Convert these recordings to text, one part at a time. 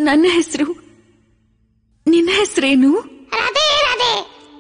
ನನ್ನ ಹೆಸರು ನಿನ್ನ ಹೆಸರೇನು ರಾಧೆ ರಾಧೆ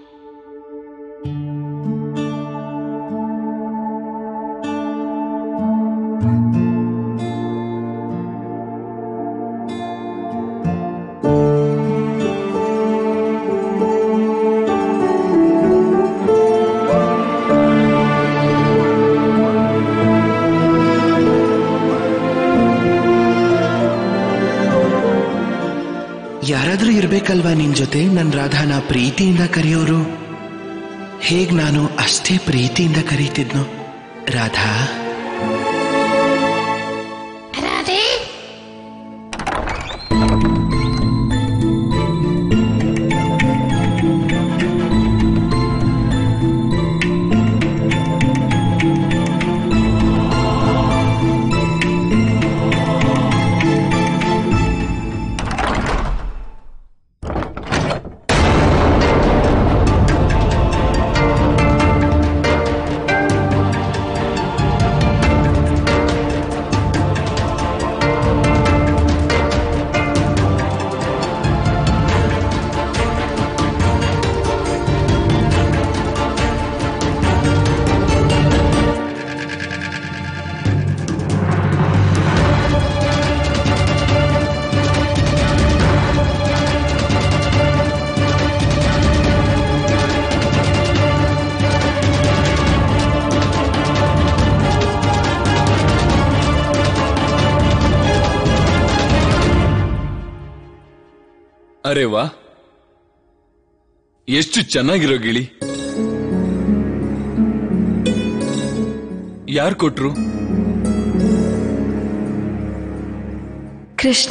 ಯಾರಾದ್ರೂ ಇರ್ಬೇಕಲ್ವಾ ನಿನ್ ಜೊತೆ ನನ್ ರಾಧಾನ ಪ್ರೀತಿಯಿಂದ ಕರೆಯೋರು ಹೇಗ್ ನಾನು ಅಷ್ಟೇ ಪ್ರೀತಿಯಿಂದ ಕರೀತಿದ್ನು ರಾಧಾ ರಾಧೆ ಅರೆ ವಾ ಎಷ್ಟು ಚೆನ್ನಾಗಿರೋ ಗಿಳಿ ಯಾರು ಕೊಟ್ರು ಕೃಷ್ಣ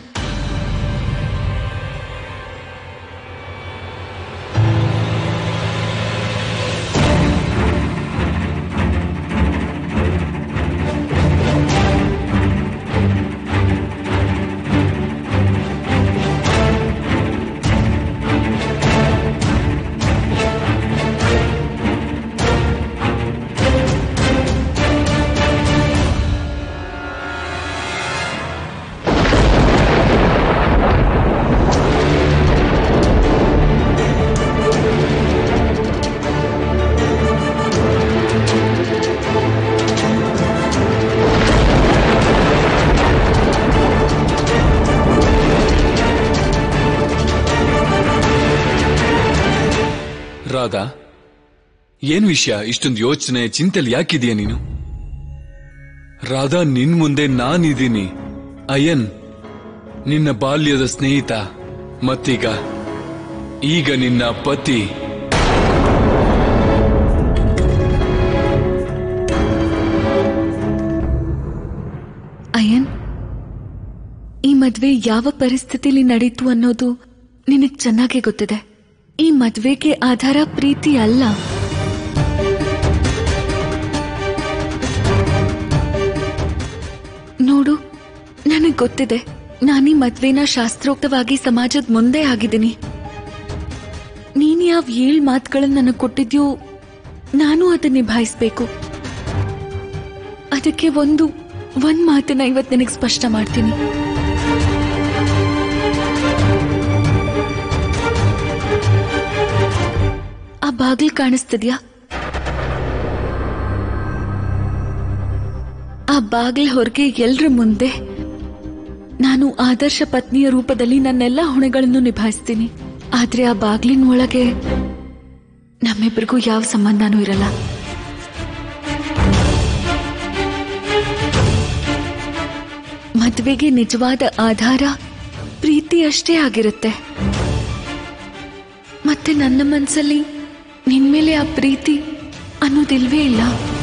ರಾಧಾ ಏನ್ ವಿಷಯ ಇಷ್ಟೊಂದು ಯೋಚನೆ ಚಿಂತೆಲಿ ಯಾಕಿದೀಯ ನೀನು ರಾಧಾ ನಿನ್ ಮುಂದೆ ನಾನಿದ್ದೀನಿ ಅಯ್ಯನ್ ನಿನ್ನ ಬಾಲ್ಯದ ಸ್ನೇಹಿತ ಮತ್ತೀಗ ಈಗ ನಿನ್ನ ಪತಿ ಅಯನ್ ಈ ಮದ್ವೆ ಯಾವ ಪರಿಸ್ಥಿತಿಲಿ ನಡೀತು ಅನ್ನೋದು ನಿನಗ್ ಚೆನ್ನಾಗಿ ಗೊತ್ತಿದೆ ಈ ಮದ್ವೆಗೆ ಆಧಾರ ಪ್ರೀತಿ ಅಲ್ಲ ನೋಡು ನನಗ್ ಗೊತ್ತಿದೆ ನಾನೀ ಮದ್ವೆನ ಶಾಸ್ತ್ರೋಕ್ತವಾಗಿ ಸಮಾಜದ ಮುಂದೆ ಆಗಿದ್ದೀನಿ ನೀನ್ ಯಾವ ಏಳ್ ಮಾತುಗಳನ್ನ ನನಗ್ ಕೊಟ್ಟಿದ್ಯೋ ನಾನು ಅದನ್ನ ನಿಭಾಯಿಸ್ಬೇಕು ಅದಕ್ಕೆ ಒಂದು ಒಂದ್ ಮಾತನ್ನ ಇವತ್ ನಿನಗೆ ಸ್ಪಷ್ಟ ಮಾಡ್ತೀನಿ ಆ ಬಾಗಿಲು ಕಾಣಿಸ್ತಿದ್ಯಾ ಆ ಬಾಗಿಲ್ ಹೊರಗೆ ಎಲ್ರ ಮುಂದೆ ನಾನು ಆದರ್ಶ ಪತ್ನಿಯ ರೂಪದಲ್ಲಿ ನನ್ನೆಲ್ಲ ಹೊಣೆಗಳನ್ನು ನಿಭಾಯಿಸ್ತೀನಿ ಆದ್ರೆ ಆ ಬಾಗ್ಲಿನ ಒಳಗೆ ನಮ್ಮಿಬ್ಬರಿಗೂ ಯಾವ ಸಂಬಂಧನೂ ಇರಲ್ಲ ಮದ್ವೆಗೆ ನಿಜವಾದ ಆಧಾರ ಪ್ರೀತಿ ಅಷ್ಟೇ ಆಗಿರುತ್ತೆ ಮತ್ತೆ ನನ್ನ ಮನ್ಸಲ್ಲಿ ನಿನ್ಮೇಲೆ ಆ ಪ್ರೀತಿ ಅನ್ನೋದಿಲ್ವೇ ಇಲ್ಲ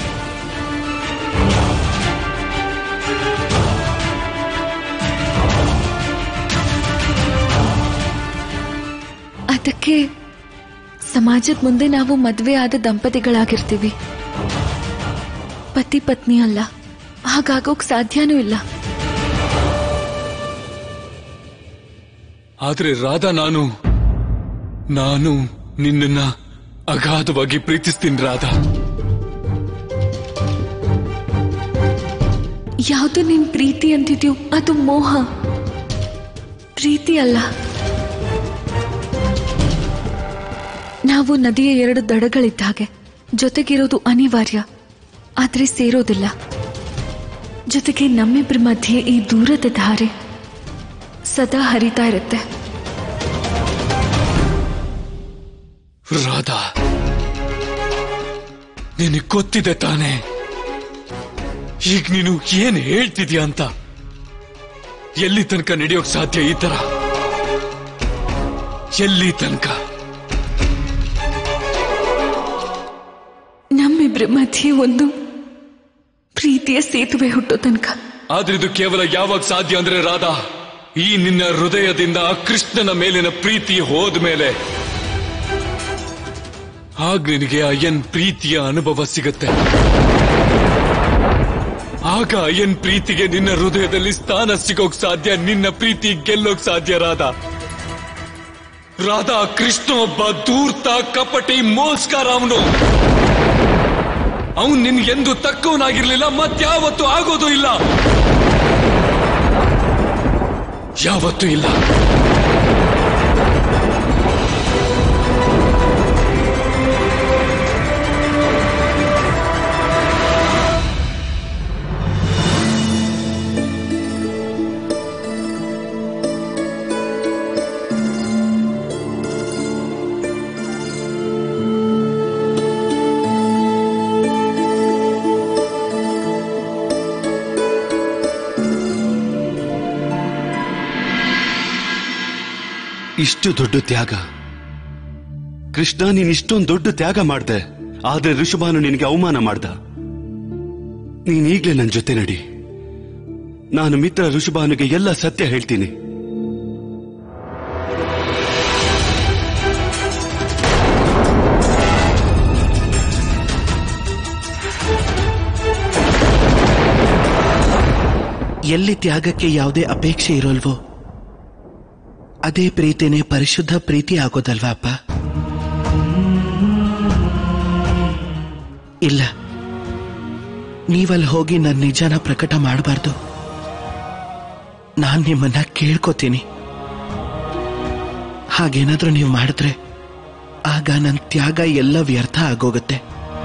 ಅದಕ್ಕೆ ಸಮಾಜದ ಮುಂದೆ ನಾವು ಮದ್ವೆ ಆದ ದಂಪತಿಗಳಾಗಿರ್ತೀವಿ ಪತಿ ಪತ್ನಿ ಅಲ್ಲ ಹಾಗಾಗೋಕ್ ಸಾಧ್ಯನೂ ಇಲ್ಲ ಆದ್ರೆ ರಾಧಾ ನಾನು ನಾನು ನಿನ್ನನ್ನ ಅಗಾಧವಾಗಿ ಪ್ರೀತಿಸ್ತೀನಿ ರಾಧಾ ಯಾವುದು ನಿನ್ ಪ್ರೀತಿ ಅಂತಿದ್ಯೋ ಅದು ಮೋಹ ಪ್ರೀತಿ ಅಲ್ಲ ನಾವು ನದಿಯ ಎರಡು ದಡಗಳಿದ್ದ ಹಾಗೆ ಜೊತೆಗಿರೋದು ಅನಿವಾರ್ಯ ಆದ್ರೆ ಸೇರೋದಿಲ್ಲ ಜೊತೆಗೆ ನಮ್ಮಿಬ್ಬರ ಮಧ್ಯೆ ಈ ದೂರದ ಧಾರೆ ಸದಾ ಹರಿತಾ ಇರುತ್ತೆ ರಾಧಾ ನಿನಗೆ ಗೊತ್ತಿದೆ ತಾನೆ ಈಗ ನೀನು ಏನ್ ಹೇಳ್ತಿದ್ಯಾ ಅಂತ ಎಲ್ಲಿ ತನಕ ನಡೆಯೋಕ್ ಸಾಧ್ಯ ಈ ತರ ಎಲ್ಲಿ ತನಕ ನಮ್ಮಿಬ್ಬರ ಮಧ್ಯೆ ಒಂದು ಪ್ರೀತಿಯ ಸೇತುವೆ ಹುಟ್ಟೋ ತನಕ ಆದ್ರೆ ಇದು ಕೇವಲ ಯಾವಾಗ ಸಾಧ್ಯ ಅಂದ್ರೆ ರಾಧಾ ಈ ನಿನ್ನ ಹೃದಯದಿಂದ ಕೃಷ್ಣನ ಮೇಲಿನ ಪ್ರೀತಿ ಹೋದ್ಮೇಲೆ ಆಗ ನಿನಗೆ ಅಯ್ಯನ್ ಪ್ರೀತಿಯ ಅನುಭವ ಸಿಗತ್ತೆ ಆಗ ಅಯ್ಯನ್ ಪ್ರೀತಿಗೆ ನಿನ್ನ ಹೃದಯದಲ್ಲಿ ಸ್ಥಾನ ಸಿಗೋಕ್ ಸಾಧ್ಯ ನಿನ್ನ ಪ್ರೀತಿ ಗೆಲ್ಲೋಕ್ ಸಾಧ್ಯ ರಾಧಾ ರಾಧಾ ಕೃಷ್ಣ ಒಬ್ಬ ದೂರ್ತ ಕಪಟಿ ಮೋಸ್ಕಾರ ಅವನು ಅವನು ನಿನ್ಗೆಂದು ತಕ್ಕವನಾಗಿರ್ಲಿಲ್ಲ ಮತ್ಯಾವತ್ತೂ ಆಗೋದು ಇಲ್ಲ ಯಾವತ್ತೂ ಇಲ್ಲ ಇಷ್ಟು ದೊಡ್ಡ ತ್ಯಾಗ ಕೃಷ್ಣ ನೀನ್ ಇಷ್ಟೊಂದು ದೊಡ್ಡ ತ್ಯಾಗ ಮಾಡ್ದೆ ಆದ್ರೆ ಋಷಭಾನು ನಿನಗೆ ಅವಮಾನ ಮಾಡ್ದ ನೀನ್ ಈಗ್ಲೇ ನನ್ ಜೊತೆ ನಡಿ ನಾನು ಮಿತ್ರ ಋಷಭಾನುಗೆ ಎಲ್ಲ ಸತ್ಯ ಹೇಳ್ತೀನಿ ಎಲ್ಲಿ ತ್ಯಾಗಕ್ಕೆ ಯಾವುದೇ ಅಪೇಕ್ಷೆ ಇರೋಲ್ವೋ ಅದೇ ಪ್ರೀತಿನೇ ಪರಿಶುದ್ಧ ಪ್ರೀತಿ ಆಗೋದಲ್ವಾ ಅಪ್ಪ ಇಲ್ಲ ನೀವಲ್ಲಿ ಹೋಗಿ ನನ್ನ ನಿಜನ ಪ್ರಕಟ ಮಾಡಬಾರ್ದು ನಾನ್ ನಿಮ್ಮನ್ನ ಕೇಳ್ಕೊತೀನಿ ಹಾಗೇನಾದ್ರೂ ನೀವು ಮಾಡಿದ್ರೆ ಆಗ ನನ್ನ ತ್ಯಾಗ ಎಲ್ಲ ವ್ಯರ್ಥ ಆಗೋಗುತ್ತೆ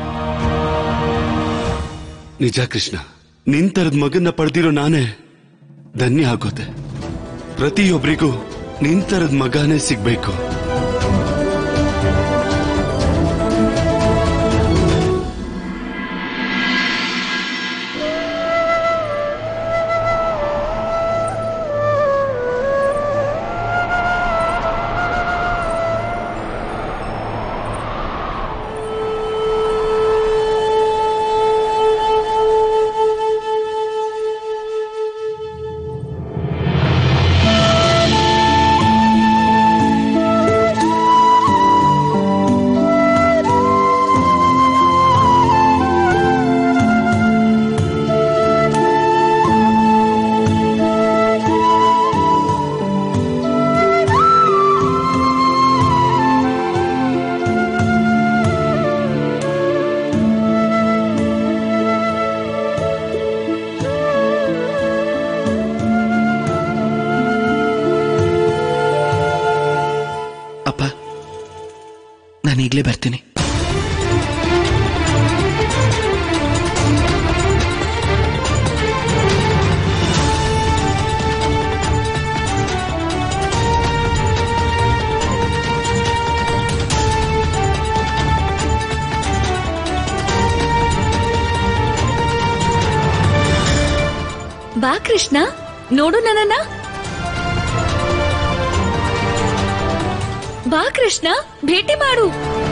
ನಿಜ ಕೃಷ್ಣ ನಿಂತರದ ಮಗನ್ನ ಪಡೆದಿರೋ ನಾನೇ ಧನ್ಯ ಆಗೋದೆ ಪ್ರತಿಯೊಬ್ಬರಿಗೂ ನಿಂತರದ ಮಗನೇ ಸಿಗ್ಬೇಕು ಅಪ್ಪ ನಾನು ಈಗಲೇ ಬರ್ತೀನಿ ಬಾ ಕೃಷ್ಣ ನೋಡು ನನ್ನನ್ನ ಬಾ ಕೃಷ್ಣ ಭೇಟಿ ಮಾಡು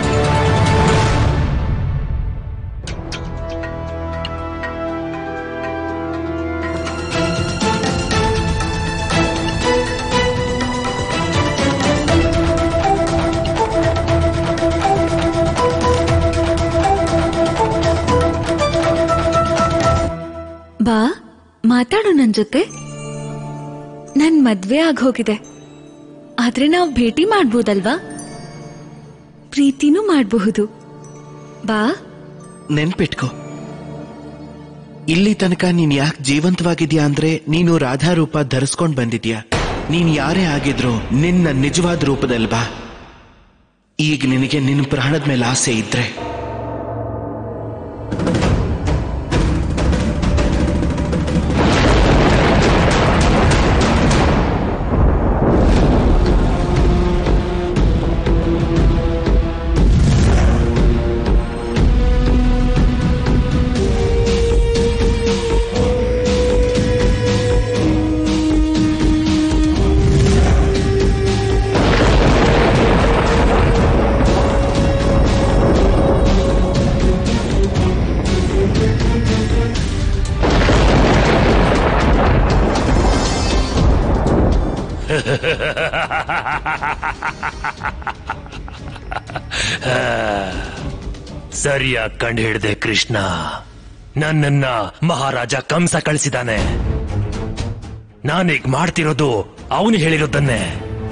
ಬಾ ಮಾತಾಡು ನನ್ ಜೊತೆ ನನ್ ಮದ್ವೆ ಆಗೋಗಿದೆ ಆದ್ರೆ ನಾವು ಭೇಟಿ ಮಾಡ್ಬೋದಲ್ವಾ ಪ್ರೀತಿನೂ ಮಾಡಬಹುದು ಬಾ ನೆನ್ಪಿಟ್ಕೋ ಇಲ್ಲಿ ತನಕ ನೀನ್ ಯಾಕೆ ಜೀವಂತವಾಗಿದ್ಯಾ ಅಂದ್ರೆ ನೀನು ರಾಧಾ ರೂಪ ಧರಿಸ್ಕೊಂಡ್ ಬಂದಿದ್ಯಾ ನೀನ್ ಯಾರೇ ಆಗಿದ್ರು ನಿನ್ನ ನಿಜವಾದ ರೂಪದಲ್ಲಿ ಬಾ ಈಗ ನಿನಗೆ ನಿನ್ನ ಪ್ರಾಣದ ಮೇಲೆ ಆಸೆ ಇದ್ರೆ ಸರಿಯಾಗಿ ಕಂಡು ಹಿಡ್ದೆ ಕೃಷ್ಣ ನನ್ನನ್ನ ಮಹಾರಾಜ ಕಂಸ ಕಳಿಸಿದಾನೆ ನಾನೀಗ ಮಾಡ್ತಿರೋದು ಅವನು ಹೇಳಿರೋದನ್ನೇ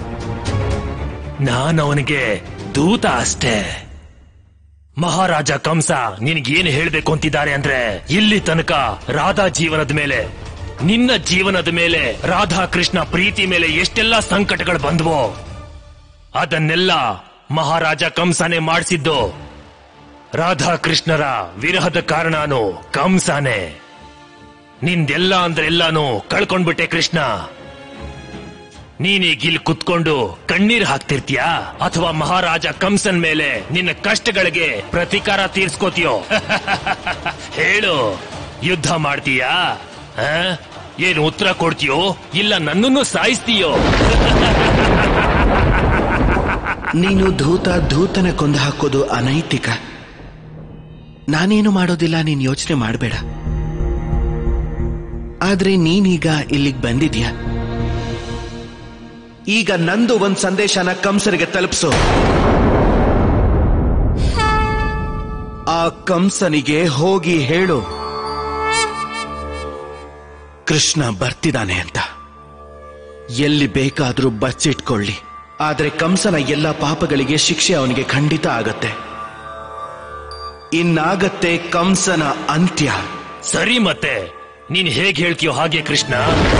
ನಾನು ಅವನಿಗೆ ದೂತ ಅಷ್ಟೇ ಮಹಾರಾಜ ಕಂಸ ನಿನಗೇನು ಹೇಳ್ಬೇಕು ಅಂತಿದ್ದಾರೆ ಅಂದ್ರೆ ಇಲ್ಲಿ ತನಕ ರಾಧಾ ಜೀವನದ ಮೇಲೆ ನಿನ್ನ ಜೀವನದ ಮೇಲೆ ರಾಧಾ ಕೃಷ್ಣ ಪ್ರೀತಿ ಮೇಲೆ ಎಷ್ಟೆಲ್ಲ ಸಂಕಟಗಳು ಬಂದ್ವೋ ಅದನ್ನೆಲ್ಲ ಮಹಾರಾಜ ಕಂಸನೇ ಮಾಡಿಸಿದ್ದು ರಾಧಾ ಕೃಷ್ಣರ ವಿರಹದ ಕಾರಣನು ಕಂಸಾನೆ ನಿಂದೆಲ್ಲ ಅಂದ್ರೆ ಎಲ್ಲಾನು ಕಳ್ಕೊಂಡ್ಬಿಟ್ಟೆ ಕೃಷ್ಣ ನೀನೀಗ ಇಲ್ಲಿ ಕುತ್ಕೊಂಡು ಕಣ್ಣೀರ್ ಹಾಕ್ತಿರ್ತೀಯಾ ಅಥವಾ ಮಹಾರಾಜ ಕಂಸನ್ ಮೇಲೆ ನಿನ್ನ ಕಷ್ಟಗಳಿಗೆ ಪ್ರತೀಕಾರ ತೀರ್ಸ್ಕೋತೀಯೋ ಹೇಳು ಯುದ್ಧ ಮಾಡ್ತೀಯಾ ಆ? ಏನು ಉತ್ತರ ಕೊಡ್ತೀಯೋ ಇಲ್ಲ ನನ್ನನ್ನು ಸಾಯಿಸ್ತೀಯೋ ನೀನು ಧೂತ ಧೂತನ ಕೊಂದು ಹಾಕೋದು ಅನೈತಿಕ ನಾನೇನು ಮಾಡೋದಿಲ್ಲ ನೀನ್ ಯೋಚನೆ ಮಾಡಬೇಡ ಆದ್ರೆ ನೀನೀಗ ಇಲ್ಲಿಗೆ ಬಂದಿದ್ಯಾ ಈಗ ನಂದು ಒಂದ್ ಸಂದೇಶನ ಕಂಸರಿಗೆ ತಲುಪಿಸು ಆ ಕಂಸನಿಗೆ ಹೋಗಿ ಹೇಳು ಕೃಷ್ಣ ಬರ್ತಿದ್ದಾನೆ ಅಂತ ಎಲ್ಲಿ ಬೇಕಾದ್ರೂ ಬಚ್ಚಿಟ್ಕೊಳ್ಳಿ ಆದ್ರೆ ಕಂಸನ ಎಲ್ಲ ಪಾಪಗಳಿಗೆ ಶಿಕ್ಷೆ ಅವನಿಗೆ ಖಂಡಿತ ಆಗತ್ತೆ ಇನ್ನಾಗತ್ತೆ ಕಂಸನ ಅಂತ್ಯ ಸರಿ ಮತ್ತೆ ನೀನ್ ಹೇಗ್ ಹೇಳ್ತೀಯೋ ಹಾಗೆ ಕೃಷ್ಣ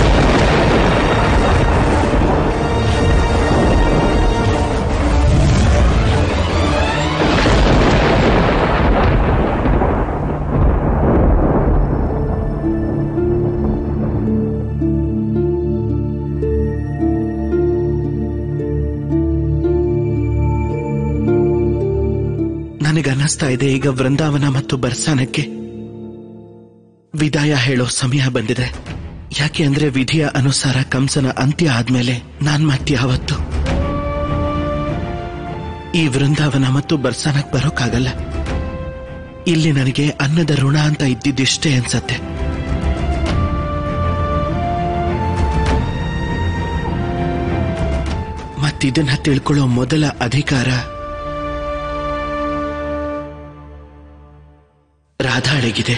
ನನಗನ್ನಿಸ್ತಾ ಇದೆ ಈಗ ವೃಂದಾವನ ಮತ್ತು ಬರ್ಸಾನಕ್ಕೆ ವಿದಾಯ ಹೇಳೋ ಸಮಯ ಬಂದಿದೆ ಯಾಕೆ ಅಂದ್ರೆ ವಿಧಿಯ ಅನುಸಾರ ಕಂಸನ ಅಂತ್ಯ ಆದ್ಮೇಲೆ ನಾನ್ ಮತ್ಯಾವತ್ತು ಈ ವೃಂದಾವನ ಮತ್ತು ಬರ್ಸಾನಕ್ ಬರೋಕ್ಕಾಗಲ್ಲ ಇಲ್ಲಿ ನನಗೆ ಅನ್ನದ ಋಣ ಅಂತ ಇದ್ದಿದ್ದಿಷ್ಟೇ ಅನ್ಸತ್ತೆ ಮತ್ತಿದನ್ನ ತಿಳ್ಕೊಳ್ಳೋ ಮೊದಲ ಅಧಿಕಾರ ರಾಧಾಳಿಗಿದೆ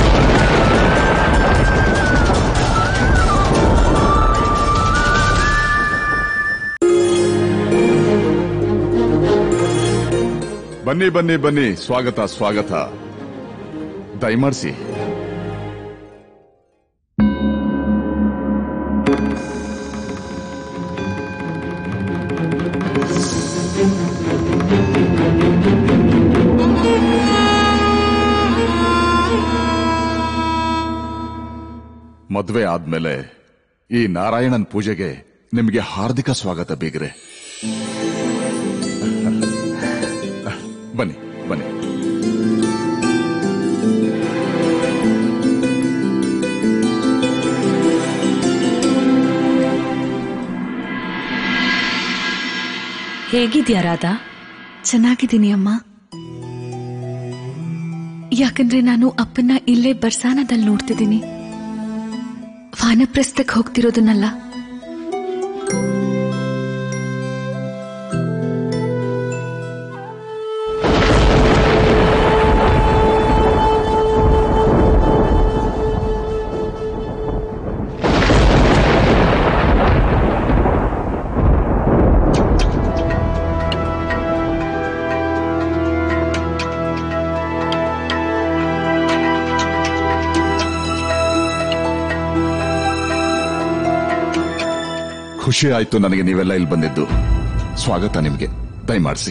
ಬನ್ನಿ ಬನ್ನಿ ಬನ್ನಿ ಸ್ವಾಗತ ಸ್ವಾಗತ ದಯಮಾಡಿಸಿ ಮದ್ವೆ ಆದ್ಮೇಲೆ ಈ ನಾರಾಯಣನ್ ಪೂಜೆಗೆ ನಿಮಗೆ ಹಾರ್ದಿಕ ಸ್ವಾಗತ ಬೀಗ್ರೆ ಬನ್ನಿ ಬನ್ನಿ ಹೇಗಿದ್ಯಾ ರಾಧಾ ಚೆನ್ನಾಗಿದ್ದೀನಿ ಅಮ್ಮ ಯಾಕಂದ್ರೆ ನಾನು ಅಪ್ಪನ್ನ ಇಲ್ಲೇ ಬರ್ಸಾನದಲ್ಲಿ ನೋಡ್ತಿದ್ದೀನಿ ವಾನಪ್ರಸ್ಥಕ್ಕೆ ಹೋಗ್ತಿರೋದನ್ನಲ್ಲ ಖುಷಿ ಆಯ್ತು ನನಗೆ ನೀವೆಲ್ಲ ಇಲ್ಲಿ ಬಂದಿದ್ದು ಸ್ವಾಗತ ನಿಮ್ಗೆ ದಯಮಾಡಿಸಿ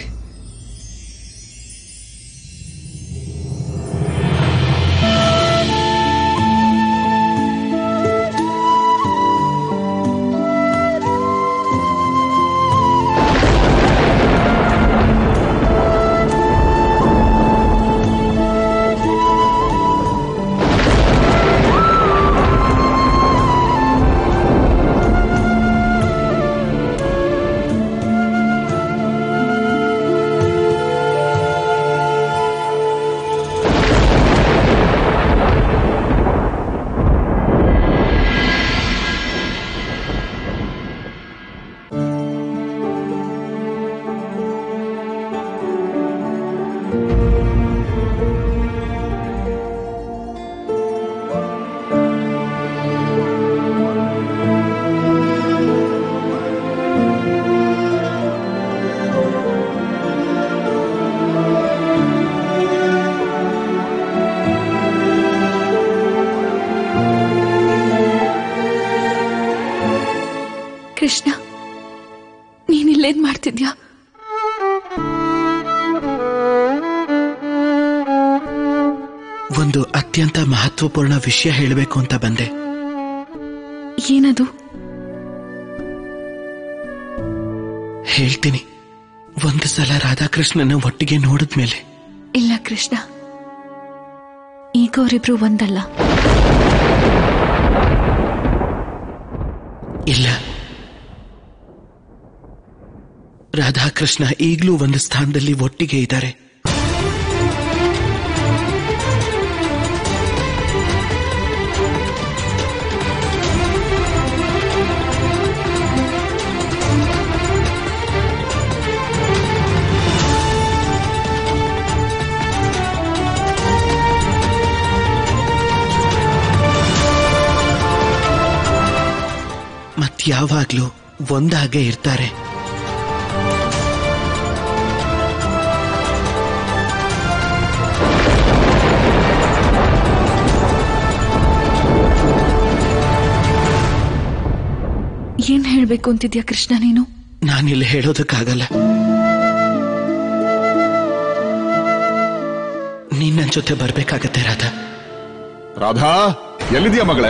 ಕೃಷ್ಣ ನೀನಿಲ್ಲೇನ್ ಮಾಡ್ತಿದ್ಯಾ ಒಂದು ಅತ್ಯಂತ ಮಹತ್ವಪೂರ್ಣ ವಿಷಯ ಹೇಳಬೇಕು ಅಂತ ಬಂದೆ ಏನದು ಹೇಳ್ತೀನಿ ಒಂದು ಸಲ ರಾಧಾಕೃಷ್ಣನ ಒಟ್ಟಿಗೆ ನೋಡಿದ್ಮೇಲೆ ಇಲ್ಲ ಕೃಷ್ಣ ಈಗ ಅವರಿಬ್ರು ಒಂದಲ್ಲ ಇಲ್ಲ ರಾಧಾಕೃಷ್ಣ ಈಗಲೂ ಒಂದು ಸ್ಥಾನದಲ್ಲಿ ಒಟ್ಟಿಗೆ ಇದ್ದಾರೆ ಮತ್ಯಾವಾಗ್ಲೂ ಒಂದಾಗೆ ಇರ್ತಾರೆ ಏನ್ ಹೇಳ್ಬೇಕು ಅಂತಿದ್ಯಾ ಕೃಷ್ಣ ನೀನು ನಾನಿಲ್ಲಿ ಹೇಳೋದಕ್ಕಾಗಲ್ಲ ನೀನ್ ನನ್ ಜೊತೆ ಬರ್ಬೇಕಾಗತ್ತೆ ರಾಧಾ ರಾಧಾ ಎಲ್ಲಿದ್ಯಾ ಮಗಳೇ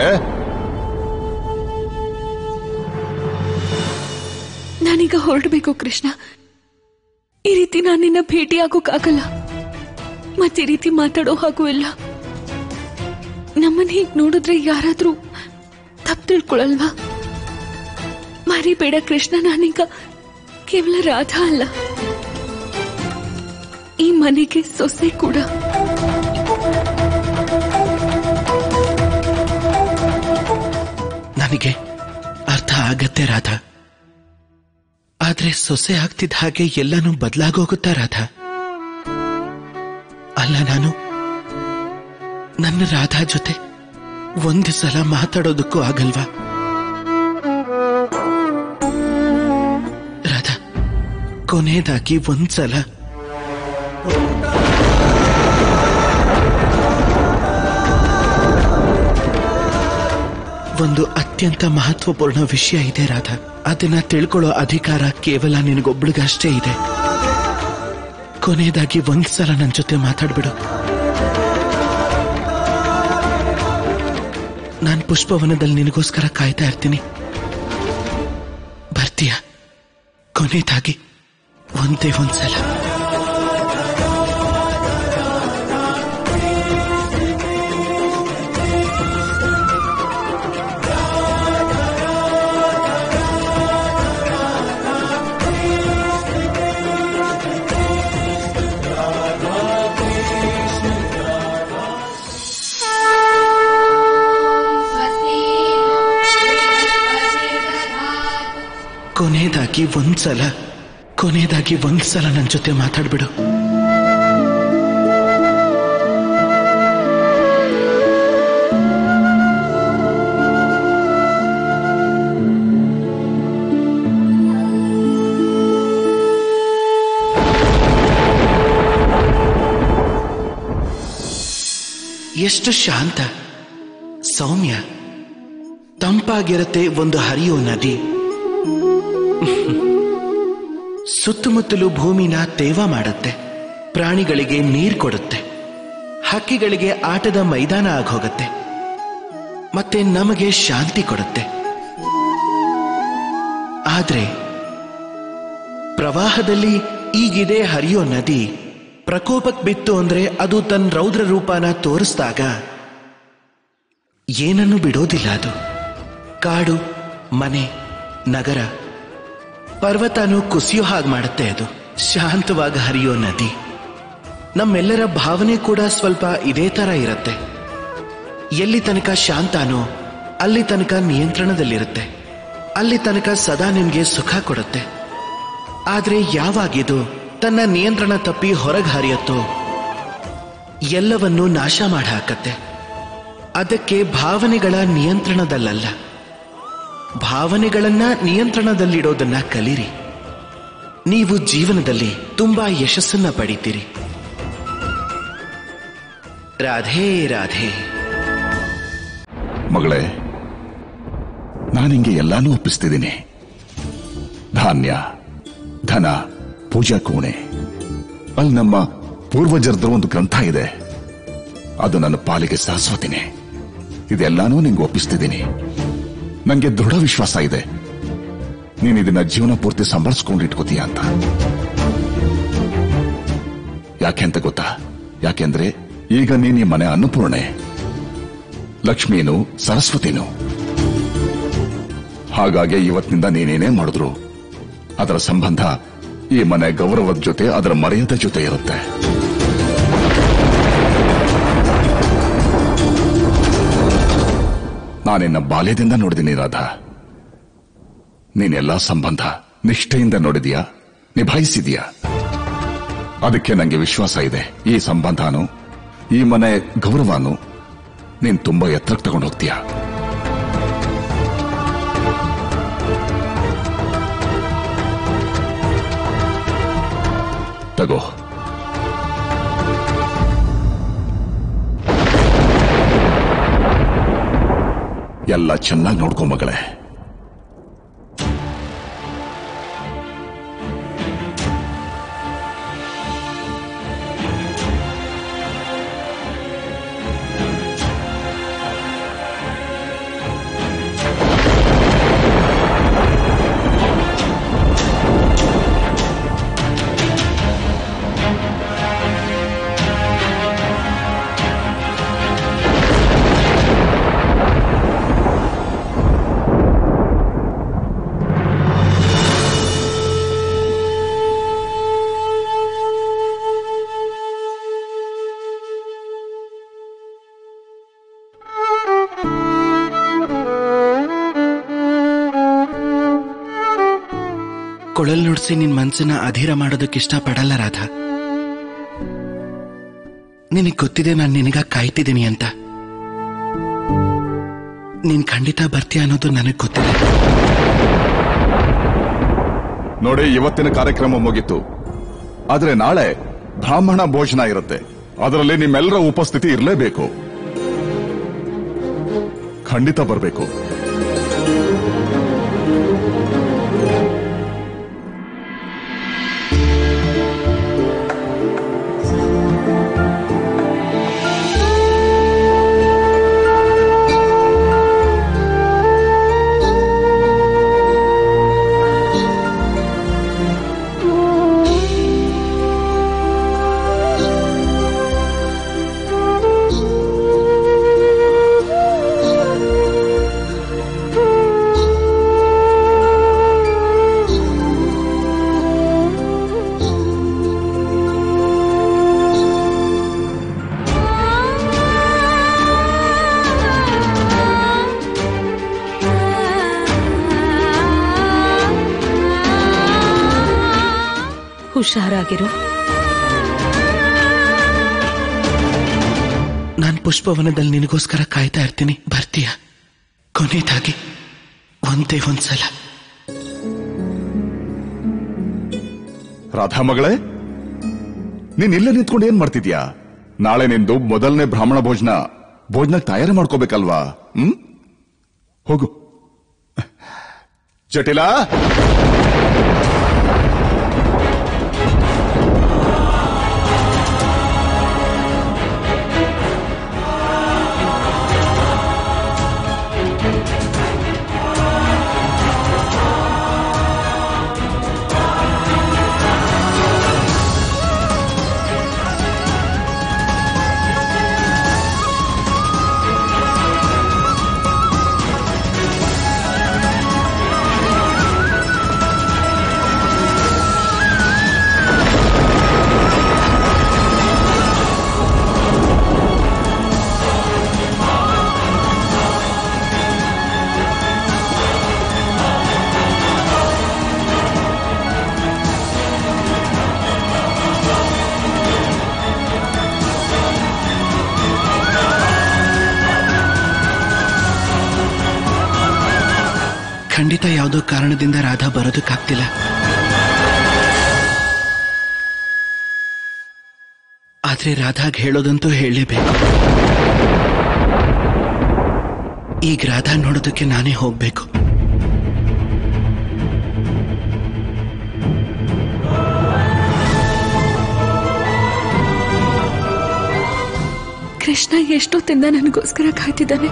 ನಾನೀಗ ಹೊರಡ್ಬೇಕು ಕೃಷ್ಣ ಈ ರೀತಿ ನಾನು ನಿನ್ನ ಭೇಟಿ ಆಗೋಕ್ಕಾಗಲ್ಲ ಮತ್ತೆ ಈ ರೀತಿ ಮಾತಾಡೋ ಹಾಗೂ ಇಲ್ಲ ನಮ್ಮನ್ನ ಹೀಗ್ ನೋಡಿದ್ರೆ ಯಾರಾದ್ರೂ ತಪ್ಪು ತಿಳ್ಕೊಳಲ್ವಾ ಮರಿಬೇಡ ಕೃಷ್ಣ ನಾನೀಗ ಕೇವಲ ರಾಧಾ ಅಲ್ಲ ಈ ಮನೆಗೆ ಸೊಸೆ ಕೂಡ ನನಗೆ ಅರ್ಥ ಆಗತ್ತೆ ರಾಧಾ ಆದ್ರೆ ಸೊಸೆ ಆಗ್ತಿದ್ದ ಹಾಗೆ ಎಲ್ಲನೂ ಬದಲಾಗೋಗುತ್ತಾ ರಾಧಾ ಅಲ್ಲ ನಾನು ನನ್ನ ರಾಧಾ ಜೊತೆ ಒಂದು ಸಲ ಮಾತಾಡೋದಕ್ಕೂ ಆಗಲ್ವಾ ರಾಧಾ ಕೊನೆಯದಾಗಿ ಒಂದ್ಸಲ ಒಂದು ಅತ್ಯಂತ ಮಹತ್ವಪೂರ್ಣ ವಿಷಯ ಇದೆ ರಾಧಾ ಅದನ್ನ ತಿಳ್ಕೊಳ್ಳೋ ಅಧಿಕಾರ ಕೇವಲ ನಿನಗೊಬ್ಳಿಗಷ್ಟೇ ಇದೆ ಕೊನೆಯದಾಗಿ ಒಂದ್ಸಲ ನನ್ನ ಜೊತೆ ಮಾತಾಡ್ಬಿಡು ನಾನ್ ಪುಷ್ಪವನದಲ್ಲಿ ನಿನಗೋಸ್ಕರ ಕಾಯ್ತಾ ಇರ್ತೀನಿ ಬರ್ತೀಯ ಕೊನೆಯದಾಗಿ ಒಂದೇ ಒಂದ್ಸಲ ಕೊನೆಯದಾಗಿ ಒಂದ್ಸಲ ಕೊನೆಯದಾಗಿ ಒಂದ್ಸಲ ನನ್ನ ಜೊತೆ ಮಾತಾಡ್ಬಿಡು ಎಷ್ಟು ಶಾಂತ ಸೌಮ್ಯ ತಂಪಾಗಿರತ್ತೆ ಒಂದು ಹರಿಯೋ ನದಿ ಸುತ್ತಮುತ್ತಲು ಭೂಮಿನ ತೇವ ಮಾಡುತ್ತೆ ಪ್ರಾಣಿಗಳಿಗೆ ನೀರ್ ಕೊಡುತ್ತೆ ಹಕ್ಕಿಗಳಿಗೆ ಆಟದ ಮೈದಾನ ಆಗೋಗತ್ತೆ ಮತ್ತೆ ನಮಗೆ ಶಾಂತಿ ಕೊಡುತ್ತೆ ಆದ್ರೆ ಪ್ರವಾಹದಲ್ಲಿ ಈಗಿದೆ ಹರಿಯೋ ನದಿ ಪ್ರಕೋಪಕ್ ಬಿತ್ತು ಅಂದ್ರೆ ಅದು ತನ್ನ ರೌದ್ರ ರೂಪನ ತೋರಿಸಿದಾಗ ಏನನ್ನು ಬಿಡೋದಿಲ್ಲ ಅದು ಕಾಡು ಮನೆ ನಗರ ಪರ್ವತನೂ ಕುಸಿಯೋ ಹಾಗೆ ಮಾಡುತ್ತೆ ಅದು ಶಾಂತವಾಗಿ ಹರಿಯೋ ನದಿ ನಮ್ಮೆಲ್ಲರ ಭಾವನೆ ಕೂಡ ಸ್ವಲ್ಪ ಇದೇ ತರ ಇರುತ್ತೆ ಎಲ್ಲಿ ತನಕ ಶಾಂತನೋ ಅಲ್ಲಿ ತನಕ ನಿಯಂತ್ರಣದಲ್ಲಿರುತ್ತೆ ಅಲ್ಲಿ ತನಕ ಸದಾ ನಿಮ್ಗೆ ಸುಖ ಕೊಡುತ್ತೆ ಆದ್ರೆ ಯಾವಾಗಿದು ತನ್ನ ನಿಯಂತ್ರಣ ತಪ್ಪಿ ಹೊರಗೆ ಹರಿಯತ್ತೋ ಎಲ್ಲವನ್ನೂ ನಾಶ ಮಾಡಿ ಹಾಕತ್ತೆ ಅದಕ್ಕೆ ಭಾವನೆಗಳ ನಿಯಂತ್ರಣದಲ್ಲಲ್ಲ ಭಾವನೆಗಳನ್ನ ನಿಯಂತ್ರಣದಲ್ಲಿಡೋದನ್ನ ಕಲಿರಿ ನೀವು ಜೀವನದಲ್ಲಿ ತುಂಬಾ ಯಶಸ್ಸನ್ನ ಪಡಿತೀರಿ ರಾಧೇ ರಾಧೇ ಮಗಳೇ ನಾನು ಹಿಂಗೆ ಎಲ್ಲಾನು ಒಪ್ಪಿಸ್ತಿದ್ದೀನಿ ಧಾನ್ಯ ಧನ ಪೂಜಾ ಕೋಣೆ ಅಲ್ಲಿ ನಮ್ಮ ಪೂರ್ವಜರದ್ರ ಒಂದು ಗ್ರಂಥ ಇದೆ ಅದು ನನ್ನ ಪಾಲಿಗೆ ಶಾಶ್ವತಿನೇ ಇದೆಲ್ಲಾನು ನಿಂಗೆ ಒಪ್ಪಿಸ್ತಿದ್ದೀನಿ ನಂಗೆ ದೃಢ ವಿಶ್ವಾಸ ಇದೆ ನೀನ್ ಇದನ್ನ ಜೀವನ ಪೂರ್ತಿ ಸಂಭಾಳಿಸ್ಕೊಂಡು ಇಟ್ಕೋತೀಯ ಅಂತ ಯಾಕೆ ಅಂತ ಗೊತ್ತಾ ಯಾಕೆಂದ್ರೆ ಈಗ ನೀನ್ ಈ ಮನೆ ಅನ್ನಪೂರ್ಣೆ ಲಕ್ಷ್ಮೀನು ಸರಸ್ವತಿನು ಹಾಗಾಗಿ ಇವತ್ತಿನಿಂದ ನೀನೇನೇ ಮಾಡಿದ್ರು ಅದರ ಸಂಬಂಧ ಈ ಮನೆ ಗೌರವದ ಜೊತೆ ಅದರ ಮರ್ಯಾದೆ ಜೊತೆ ಇರುತ್ತೆ ನಾನಿನ್ನ ಬಾಲ್ಯದಿಂದ ನೋಡಿದ್ದೀನಿ ರಾಧಾ ನೀನೆಲ್ಲಾ ಸಂಬಂಧ ನಿಷ್ಠೆಯಿಂದ ನೋಡಿದೀಯಾ ನಿಭಾಯಿಸಿದೀಯಾ ಅದಕ್ಕೆ ನಂಗೆ ವಿಶ್ವಾಸ ಇದೆ ಈ ಸಂಬಂಧನು ಈ ಮನೆ ಗೌರವನು ನೀನ್ ತುಂಬಾ ಎತ್ತರಕ್ಕೆ ತಗೊಂಡು ಹೋಗ್ತೀಯ ತಗೋ ಎಲ್ಲ ಚೆನ್ನಾಗಿ ನೋಡ್ಕೊ ಮಗಳೇ ಕೊಳಲ್ ನುಡ್ಸಿ ನಿನ್ ಮನ್ಸನ್ನ ಅಧೀರ ಮಾಡೋದಕ್ಕೆ ಇಷ್ಟಪಡಲ್ಲ ರಾಧಾ ನಿನಗ್ ಗೊತ್ತಿದೆ ನಾನು ನಿನಗ ಕಾಯ್ತಿದ್ದೀನಿ ಅಂತ ನೀನ್ ಖಂಡಿತ ಬರ್ತೀಯ ಅನ್ನೋದು ನನಗ್ ಗೊತ್ತಿದೆ ನೋಡಿ ಇವತ್ತಿನ ಕಾರ್ಯಕ್ರಮ ಮುಗಿತು ಆದ್ರೆ ನಾಳೆ ಬ್ರಾಹ್ಮಣ ಭೋಜನ ಇರುತ್ತೆ ಅದರಲ್ಲಿ ನಿಮ್ಮೆಲ್ಲರ ಉಪಸ್ಥಿತಿ ಇರಲೇಬೇಕು ಖಂಡಿತ ಬರಬೇಕು ಹುಷಾರಾಗಿರು ನಾನ್ ಪುಷ್ಪವನದಲ್ಲಿ ನಿನಗೋಸ್ಕರ ಕಾಯ್ತಾ ಇರ್ತೀನಿ ಬರ್ತೀಯ ಕೊನೆಯದಾಗಿ ಒಂದೇ ಒಂದ್ಸಲ ರಾಧಾ ಮಗಳೇ ನೀನ್ ಇಲ್ಲೇ ನಿಂತ್ಕೊಂಡು ಏನ್ ಮಾಡ್ತಿದ್ಯಾ ನಾಳೆ ನಿಂದು ಮೊದಲನೇ ಬ್ರಾಹ್ಮಣ ಭೋಜನ ಭೋಜನ ತಯಾರಿ ಮಾಡ್ಕೋಬೇಕಲ್ವಾ ಹ್ಮ್ ಹೋಗು ಜಟಿಲಾ ಖಂಡಿತ ಯಾವುದೋ ಕಾರಣದಿಂದ ರಾಧಾ ಬರೋದಕ್ಕಾಗ್ತಿಲ್ಲ ಆದ್ರೆ ರಾಧಾಗ್ ಹೇಳೋದಂತೂ ಹೇಳಲೇಬೇಕು ಈಗ ರಾಧಾ ನೋಡೋದಕ್ಕೆ ನಾನೇ ಹೋಗ್ಬೇಕು ಕೃಷ್ಣ ಎಷ್ಟೊತ್ತಿಂದ ನನಗೋಸ್ಕರ ಕಾಯ್ತಿದ್ದಾನೆ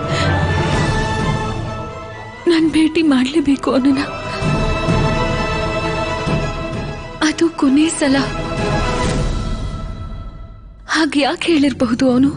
ನಾನು ಭೇಟಿ ಮಾಡಲೇಬೇಕು ಅವನನ್ನ ಅದು ಕೊನೆ ಸಲ ಹಾಗೆ ಯಾಕೆ ಹೇಳಿರಬಹುದು ಅವನು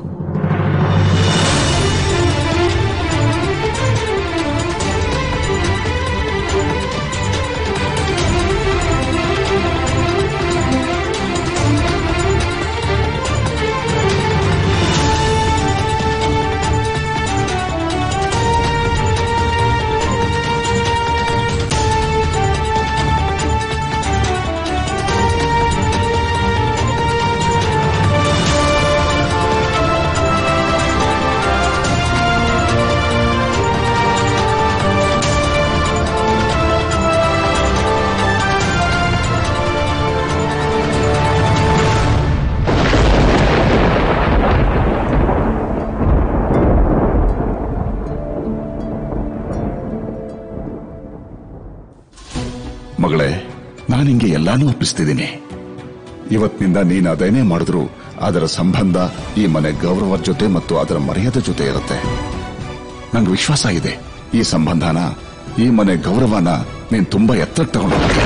ಮಗಳೇ ನಾನು ನಿಂಗೆ ಎಲ್ಲಾನು ಒಪ್ಪಿಸ್ತಿದ್ದೀನಿ ಇವತ್ತಿನಿಂದ ನೀನು ಅದೇನೇ ಮಾಡಿದ್ರು ಅದರ ಸಂಬಂಧ ಈ ಮನೆ ಗೌರವದ ಜೊತೆ ಮತ್ತು ಅದರ ಮರ್ಯಾದೆ ಜೊತೆ ಇರುತ್ತೆ ನಂಗೆ ವಿಶ್ವಾಸ ಇದೆ ಈ ಸಂಬಂಧನ ಈ ಮನೆ ಗೌರವನ ನೀನ್ ತುಂಬಾ ಎತ್ತರಕ್ಕೆ ತಗೊಂಡು ಹೋಗ್ತೀಯ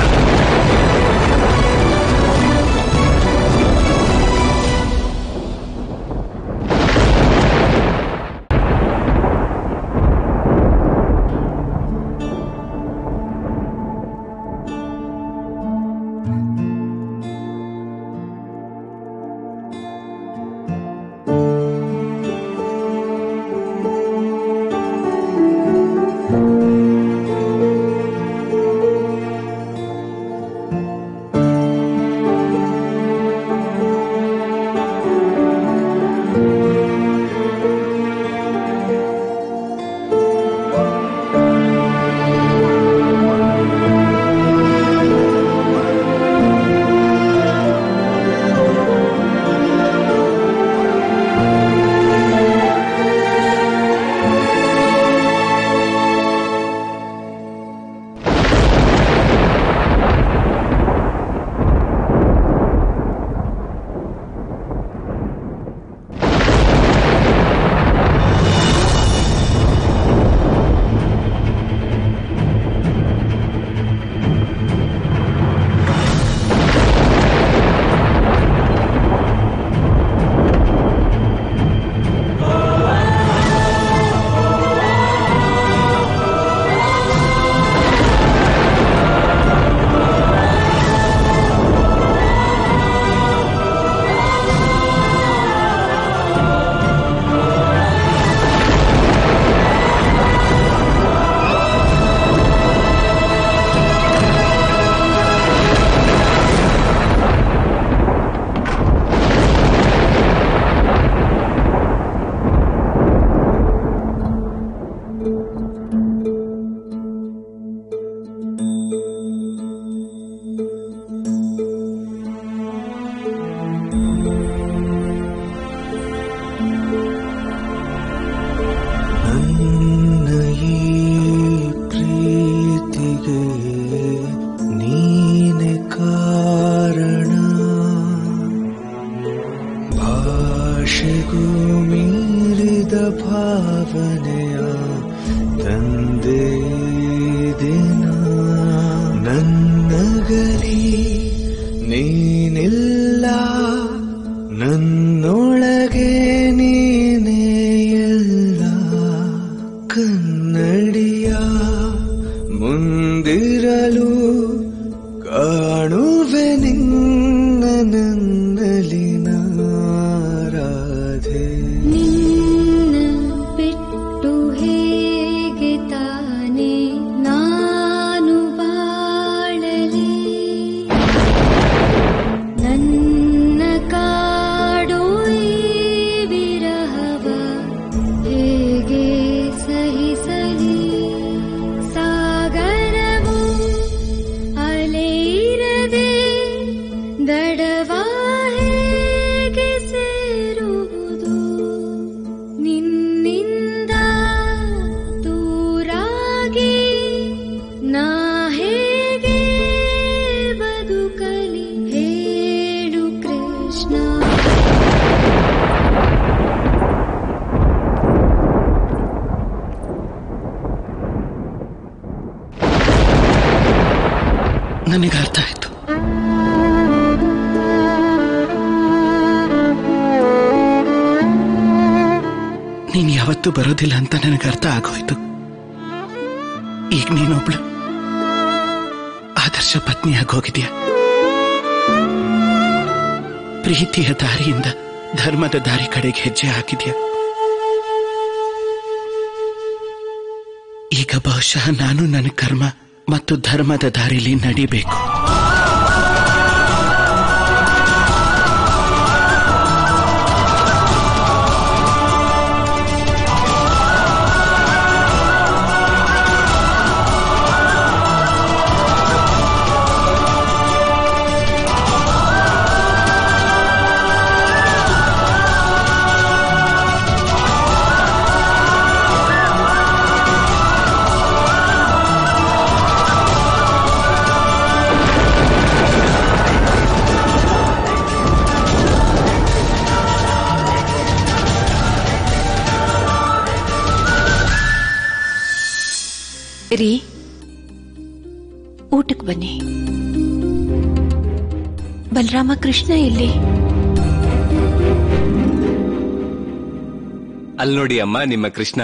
ಭಾವನೆಯ ತಂದೆ ದಿನ ನನ್ನಗಲಿ ನೀನಿಲ್ಲ ನನ್ನೊಳಗೆ ನೀನೇ ಎಲ್ಲ ಕನ್ನಡಿಯ ಮುಂದಿರಲು ಕಾಣುವೆ ನಿನ್ನ ನನ್ನಲಿನ ರಾಧೆ ನಿನ್ನ ಬಿಟ್ಟು ಹೇಗೆ ತಾನೆ ನಾನು ಬಾಳಲಿ ನನ್ನ ಕಾಡು ಈ ವಿರಹವ ಹೇಗೆ ಸಹಿಸಲಿ ಸಾಗರವು ಅಲೆಯಿರದೆ ದಡವಾ ಹೇಗೆ ಸೇರುವುದು ನಿನ್ನಿಂದ ದೂರಾಗಿ ನಾ ಹೇಗೆ ಬದುಕಲಿ ಹೇಳು ಕೃಷ್ಣ ನನಗೆ ಅರ್ಥ ಆಯ್ತು ನೀನ್ ಯಾವತ್ತೂ ಬರೋದಿಲ್ಲ ಅಂತ ನನಗೆ ಅರ್ಥ ಆಗೋಯ್ತು ಈಗ ನೀನೊಬ್ಳು ಆದರ್ಶ ಪತ್ನಿಯಾಗಿ ಹೋಗಿದ್ಯಾ ಪ್ರೀತಿಯ ದಾರಿಯಿಂದ ಧರ್ಮದ ದಾರಿ ಕಡೆಗೆ ಹೆಜ್ಜೆ ಹಾಕಿದ್ಯಾ ಈಗ ಬಹುಶಃ ನಾನು ನನ್ನ ಕರ್ಮ ಮತ್ತು ಧರ್ಮದ ದಾರಿಲಿ ನಡಿಬೇಕು ರೀ ಊಟಕ್ಕೆ ಬನ್ನಿ ಬಲರಾಮ ಕೃಷ್ಣ ಎಲ್ಲಿ ಅಲ್ಲಿ ನೋಡಿ ಅಮ್ಮ ನಿಮ್ಮ ಕೃಷ್ಣ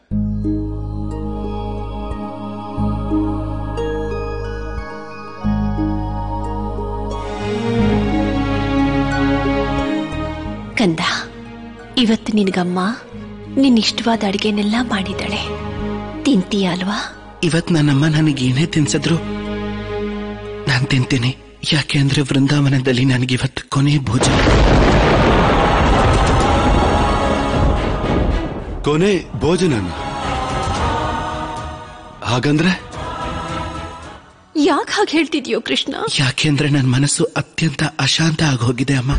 ಕಂದ ಇವತ್ತು ನಿನಗಮ್ಮ ನಿನ್ನ ಇಷ್ಟವಾದ ಅಡಿಗೆನೆಲ್ಲ ಮಾಡಿದ್ದಾಳೆ ತಿಂತೀಯ ಅಲ್ವಾ ಇವತ್ ನನ್ನಮ್ಮ ನನಗೆ ಏನೇ ತಿನ್ಸಿದ್ರು ನಾನ್ ತಿಂತೀನಿ ಯಾಕೆ ಅಂದ್ರೆ ವೃಂದಾವನದಲ್ಲಿ ನನಗಿವತ್ತು ಕೊನೆ ಭೋಜನ ಕೊನೆ ಭೋಜನ ಹಾಗಂದ್ರೆ ಯಾಕೆ ಹಾಗೆ ಹೇಳ್ತಿದ್ಯೋ ಕೃಷ್ಣ ಯಾಕೆಂದ್ರೆ ನನ್ನ ಮನಸ್ಸು ಅತ್ಯಂತ ಅಶಾಂತ ಆಗೋಗಿದೆ ಅಮ್ಮ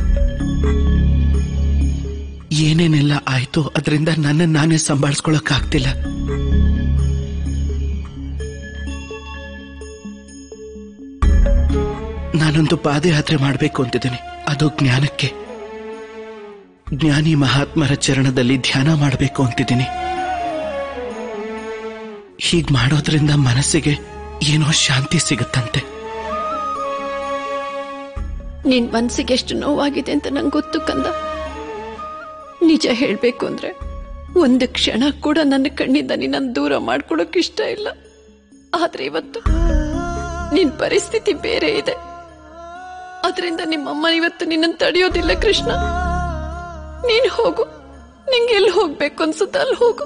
ಏನೇನೆಲ್ಲ ಆಯ್ತೋ ಅದರಿಂದ ನನ್ನ ನಾನೇ ಸಂಭಾಳಿಸ್ಕೊಳಕ್ ಆಗ್ತಿಲ್ಲ ನಾನೊಂದು ಪಾದಯಾತ್ರೆ ಮಾಡಬೇಕು ಅಂತಿದ್ದೀನಿ ಅದು ಜ್ಞಾನಕ್ಕೆ ಜ್ಞಾನಿ ಮಹಾತ್ಮರ ಚರಣದಲ್ಲಿ ಧ್ಯಾನ ಮಾಡಬೇಕು ಅಂತಿದ್ದೀನಿ ಹೀಗ್ ಮಾಡೋದ್ರಿಂದ ಮನಸ್ಸಿಗೆ ಏನೋ ಶಾಂತಿ ಸಿಗುತ್ತಂತೆ ನಿನ್ ಮನ್ಸಿಗೆ ಎಷ್ಟು ನೋವಾಗಿದೆ ಅಂತ ನಂಗೆ ಗೊತ್ತು ಕಂದ ನಿಜ ಹೇಳ್ಬೇಕು ಅಂದ್ರೆ ಒಂದು ಕ್ಷಣ ಕೂಡ ನನ್ನ ಕಣ್ಣಿಂದ ನಿನ್ನ ದೂರ ಮಾಡ್ಕೊಳಕ್ ಇಷ್ಟ ಇಲ್ಲ ಆದ್ರೆ ಇವತ್ತು ನಿನ್ ಪರಿಸ್ಥಿತಿ ಬೇರೆ ಇದೆ ಅದರಿಂದ ನಿಮ್ಮಮ್ಮ ಇವತ್ತು ನಿನ್ನನ್ನು ತಡೆಯೋದಿಲ್ಲ ಕೃಷ್ಣ ನೀನ್ ಹೋಗು ನಿಂಗೆ ಎಲ್ಲಿ ಹೋಗ್ಬೇಕು ಅನ್ಸುತ್ತ ಅಲ್ಲಿ ಹೋಗು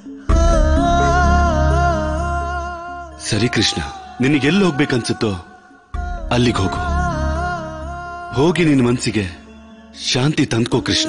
ಸರಿ ಕೃಷ್ಣ ನಿನಗೆಲ್ಲಿ ಹೋಗ್ಬೇಕನ್ಸುತ್ತೋ ಅಲ್ಲಿಗೆ ಹೋಗು ಹೋಗಿ ನಿನ್ನ ಮನ್ಸಿಗೆ ಶಾಂತಿ ತಂದ್ಕೋ ಕೃಷ್ಣ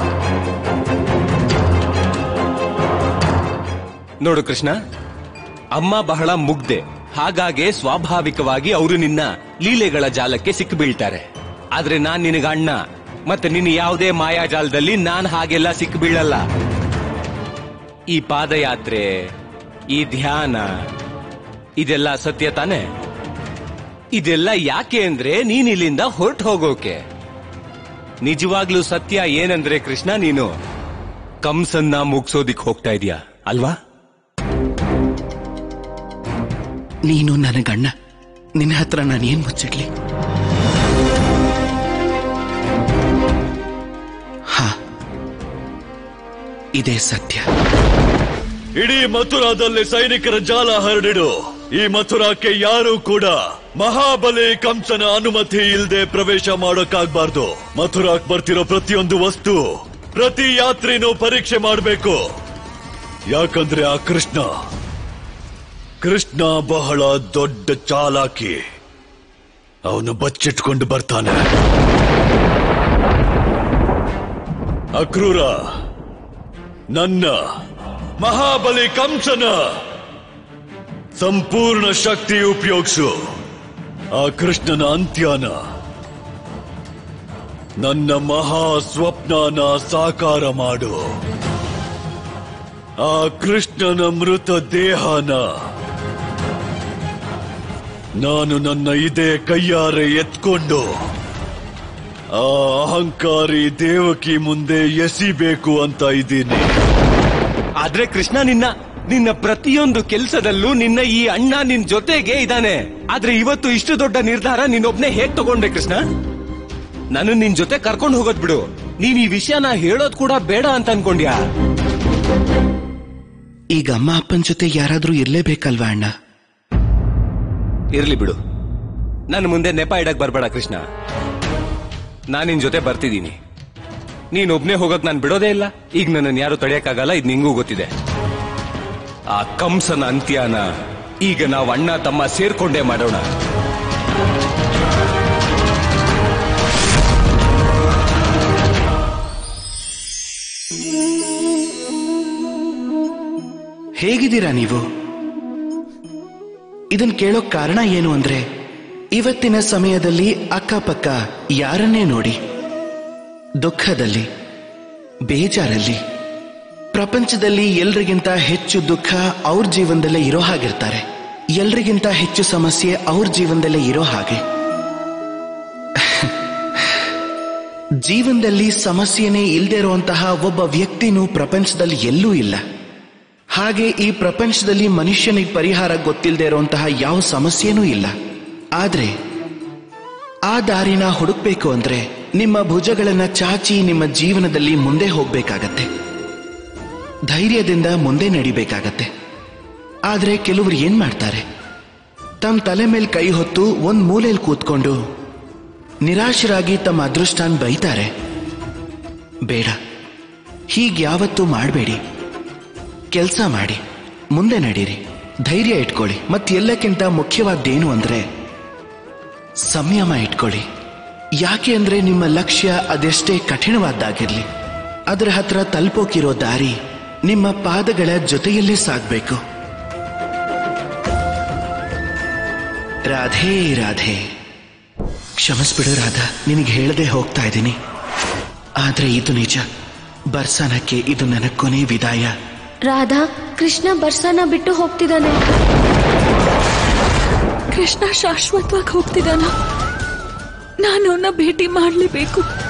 ನೋಡು ಕೃಷ್ಣ ಅಮ್ಮ ಬಹಳ ಮುಗ್ಧೆ ಹಾಗಾಗಿ ಸ್ವಾಭಾವಿಕವಾಗಿ ಅವರು ನಿನ್ನ ಲೀಲೆಗಳ ಜಾಲಕ್ಕೆ ಸಿಕ್ಕು ಬೀಳ್ತಾರೆ ಆದ್ರೆ ನಾನ್ ನಿನಗ ಅಣ್ಣ ಮತ್ತೆ ನಿನ್ನ ಯಾವುದೇ ಮಾಯಾಜಾಲದಲ್ಲಿ ನಾನ್ ಹಾಗೆಲ್ಲ ಸಿಕ್ಕು ಬೀಳಲ್ಲ ಈ ಪಾದಯಾತ್ರೆ ಈ ಧ್ಯಾನ ಇದೆಲ್ಲ ಸತ್ಯ ತಾನೆ ಇದೆಲ್ಲ ಯಾಕೆ ಅಂದ್ರೆ ನೀನ್ ಇಲ್ಲಿಂದ ಹೊರಟು ಹೋಗೋಕೆ ನಿಜವಾಗ್ಲೂ ಸತ್ಯ ಏನಂದ್ರೆ ಕೃಷ್ಣ ನೀನು ಕಂಸನ್ನ ಮುಗ್ಸೋದಿಕ್ ಹೋಗ್ತಾ ಇದೀಯಾ ಅಲ್ವಾ ನೀನು ನನಗಣ್ಣ ನಿನ್ನ ಹತ್ರ ನಾನು ಏನ್ ಮುಚ್ಚಿಡ್ಲಿ ಹಾ ಇದೇ ಸತ್ಯ ಇಡೀ ಮಥುರಾದಲ್ಲಿ ಸೈನಿಕರ ಜಾಲ ಹರಡಿಡು ಈ ಮಥುರಾಕ್ಕೆ ಯಾರು ಕೂಡ ಮಹಾಬಲಿ ಕಂಸನ ಅನುಮತಿ ಇಲ್ಲದೆ ಪ್ರವೇಶ ಮಾಡೋಕ್ಕಾಗ್ಬಾರ್ದು ಮಥುರಾಕ್ ಬರ್ತಿರೋ ಪ್ರತಿಯೊಂದು ವಸ್ತು ಪ್ರತಿ ಯಾತ್ರಿನೂ ಪರೀಕ್ಷೆ ಮಾಡಬೇಕು ಯಾಕಂದ್ರೆ ಆ ಕೃಷ್ಣ ಕೃಷ್ಣ ಬಹಳ ದೊಡ್ಡ ಚಾಲಾಕಿ ಅವನು ಬಚ್ಚಿಟ್ಕೊಂಡು ಬರ್ತಾನೆ ಅಕ್ರೂರ ನನ್ನ ಮಹಾಬಲಿ ಕಂಸನ ಸಂಪೂರ್ಣ ಶಕ್ತಿ ಉಪಯೋಗಿಸು ಆ ಕೃಷ್ಣನ ಅಂತ್ಯನ ನನ್ನ ಮಹಾ ಸ್ವಪ್ನನ ಸಾಕಾರ ಮಾಡು ಆ ಕೃಷ್ಣನ ಮೃತ ದೇಹನ ನಾನು ನನ್ನ ಇದೇ ಕೈಯಾರೆ ಎತ್ಕೊಂಡು ಆ ಅಹಂಕಾರಿ ದೇವಕಿ ಮುಂದೆ ಎಸಿಬೇಕು ಅಂತ ಇದ್ದೀನಿ ಆದ್ರೆ ಕೃಷ್ಣ ನಿನ್ನ ನಿನ್ನ ಪ್ರತಿಯೊಂದು ಕೆಲಸದಲ್ಲೂ ನಿನ್ನ ಈ ಅಣ್ಣ ನಿನ್ ಜೊತೆಗೆ ಇದ್ದಾನೆ ಆದ್ರೆ ಇವತ್ತು ಇಷ್ಟು ದೊಡ್ಡ ನಿರ್ಧಾರ ನೀನೊಬ್ನೇ ಹೇಗ್ ತಗೊಂಡೆ ಕೃಷ್ಣ ನಾನು ನಿನ್ ಜೊತೆ ಕರ್ಕೊಂಡು ಹೋಗೋದ್ ಬಿಡು ನೀನ್ ಈ ವಿಷಯನ ಹೇಳೋದ್ ಕೂಡ ಬೇಡ ಅಂತ ಅನ್ಕೊಂಡ್ಯಾ ಈಗ ಅಮ್ಮ ಅಪ್ಪನ ಜೊತೆ ಯಾರಾದ್ರೂ ಇರ್ಲೇಬೇಕಲ್ವಾ ಅಣ್ಣ ಇರ್ಲಿ ಬಿಡು ನನ್ನ ಮುಂದೆ ನೆಪ ಇಡಕ್ ಬರ್ಬೇಡ ಕೃಷ್ಣ ನಾನ್ ನಿನ್ ಜೊತೆ ಬರ್ತಿದ್ದೀನಿ ನೀನ್ ಒಬ್ನೇ ಹೋಗಕ್ ನಾನ್ ಬಿಡೋದೇ ಇಲ್ಲ ಈಗ ನನ್ನನ್ನು ಯಾರು ತಡೆಯಕ್ಕಾಗಲ್ಲ ಇದು ನಿಂಗೂ ಗೊತ್ತಿದೆ ಆ ಕಂಸನ ಅಂತ್ಯನ ಈಗ ನಾವು ಅಣ್ಣ ತಮ್ಮ ಸೇರ್ಕೊಂಡೇ ಮಾಡೋಣ ಹೇಗಿದ್ದೀರಾ ನೀವು ಇದನ್ ಕೇಳೋಕ್ ಕಾರಣ ಏನು ಅಂದ್ರೆ ಇವತ್ತಿನ ಸಮಯದಲ್ಲಿ ಅಕ್ಕಪಕ್ಕ ಯಾರನ್ನೇ ನೋಡಿ ದುಃಖದಲ್ಲಿ ಬೇಜಾರಲ್ಲಿ ಪ್ರಪಂಚದಲ್ಲಿ ಎಲ್ರಿಗಿಂತ ಹೆಚ್ಚು ದುಃಖ ಅವ್ರ ಜೀವನದಲ್ಲೇ ಇರೋ ಹಾಗಿರ್ತಾರೆ ಎಲ್ರಿಗಿಂತ ಹೆಚ್ಚು ಸಮಸ್ಯೆ ಅವ್ರ ಜೀವನದಲ್ಲೇ ಇರೋ ಹಾಗೆ ಜೀವನದಲ್ಲಿ ಸಮಸ್ಯೆನೇ ಇಲ್ಲದೆ ಇರುವಂತಹ ಒಬ್ಬ ವ್ಯಕ್ತಿನೂ ಪ್ರಪಂಚದಲ್ಲಿ ಎಲ್ಲೂ ಇಲ್ಲ ಹಾಗೆ ಈ ಪ್ರಪಂಚದಲ್ಲಿ ಮನುಷ್ಯನಿಗೆ ಪರಿಹಾರ ಗೊತ್ತಿಲ್ಲದೆ ಇರುವಂತಹ ಯಾವ ಸಮಸ್ಯೆನೂ ಇಲ್ಲ ಆದ್ರೆ ಆ ದಾರಿನ ಹುಡುಕ್ಬೇಕು ಅಂದ್ರೆ ನಿಮ್ಮ ಭುಜಗಳನ್ನ ಚಾಚಿ ನಿಮ್ಮ ಜೀವನದಲ್ಲಿ ಮುಂದೆ ಹೋಗ್ಬೇಕಾಗತ್ತೆ ಧೈರ್ಯದಿಂದ ಮುಂದೆ ನಡಿಬೇಕಾಗತ್ತೆ ಆದ್ರೆ ಕೆಲವರು ಏನ್ ಮಾಡ್ತಾರೆ ತಮ್ಮ ತಲೆ ಮೇಲೆ ಕೈ ಹೊತ್ತು ಒಂದ್ ಮೂಲೆಯಲ್ಲಿ ಕೂತ್ಕೊಂಡು ನಿರಾಶರಾಗಿ ತಮ್ಮ ಅದೃಷ್ಟಾನ್ ಬೈತಾರೆ ಬೇಡ ಹೀಗ್ಯಾವತ್ತೂ ಮಾಡಬೇಡಿ ಕೆಲಸ ಮಾಡಿ ಮುಂದೆ ನಡೀರಿ ಧೈರ್ಯ ಇಟ್ಕೊಳ್ಳಿ ಮತ್ತೆಲ್ಲಕ್ಕಿಂತ ಮುಖ್ಯವಾದ್ದೇನು ಅಂದ್ರೆ ಸಂಯಮ ಇಟ್ಕೊಳ್ಳಿ ಯಾಕೆ ಅಂದ್ರೆ ನಿಮ್ಮ ಲಕ್ಷ್ಯ ಅದೆಷ್ಟೇ ಕಠಿಣವಾದ್ದಾಗಿರ್ಲಿ ಅದರ ಹತ್ರ ತಲುಪೋಕಿರೋ ದಾರಿ ನಿಮ್ಮ ಪಾದಗಳ ಜೊತೆಯಲ್ಲೇ ಸಾಗ್ಬೇಕು ರಾಧೇ ರಾಧೆ ಕ್ಷಮಿಸ್ಬಿಡು ರಾಧಾ ನಿನಗೆ ಹೇಳದೆ ಹೋಗ್ತಾ ಇದ್ದೀನಿ ಆದ್ರೆ ಇದು ನಿಜ ಬರ್ಸಾನಕ್ಕೆ ಇದು ನನ್ನ ಕೊನೆ ವಿದಾಯ ರಾಧಾ ಕೃಷ್ಣ ಬರ್ಸನ ಬಿಟ್ಟು ಹೋಗ್ತಿದ್ದಾನೆ ಕೃಷ್ಣ ಶಾಶ್ವತವಾಗಿ ಹೋಗ್ತಿದ್ದಾನ ನಾನು ಅವನ್ನ ಭೇಟಿ ಮಾಡಲೇಬೇಕು